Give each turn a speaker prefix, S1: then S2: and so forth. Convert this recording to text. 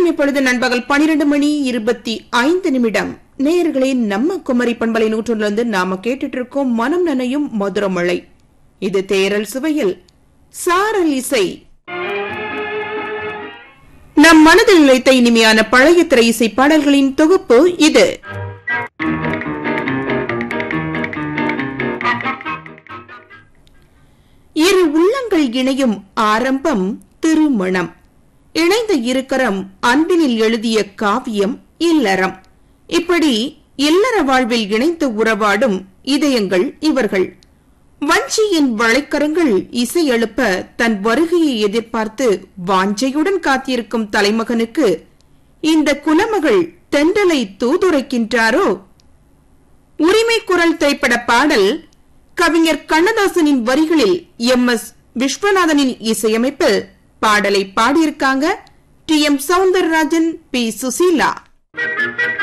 S1: நேரம் இப்பொழுது நண்பகல் பனிரெண்டு மணி இருபத்தி ஐந்து நிமிடம் நேயர்களே நம்ம குமரி பண்பலை நூற்றிலிருந்து நாம கேட்டுட்டு இருக்கோம் மனம் நனையும் மதுரமழை இது தேரல் சுவையில் சாரல் இசை நம் மனதில் நிலைத்த இனிமையான பழைய திரை இசை பாடல்களின் தொகுப்பு இது இரு உள்ளங்கள் இணையும் ஆரம்பம் திருமணம் இணைந்த இருக்கரம் அன்பினில் எழுதிய காவியம் இல்லறம் இப்படி இல்லற வாழ்வில் இணைந்து உறவாடும் இதயங்கள் இவர்கள் வஞ்சியின் வளைக்கரங்கள் இசை எழுப்ப தன் வருகையை எதிர்பார்த்து வாஞ்சையுடன் காத்திருக்கும் தலைமகனுக்கு இந்த குலமகள் தென்றலை தூதுரைக்கின்றாரோ உரிமை குரல் திரைப்பட பாடல் கவிஞர் கண்ணதாசனின் வரிகளில் எம் எஸ் விஸ்வநாதனின் இசையமைப்பில் பாடலை பாடியிருக்காங்க T M Soundararajan P Susheela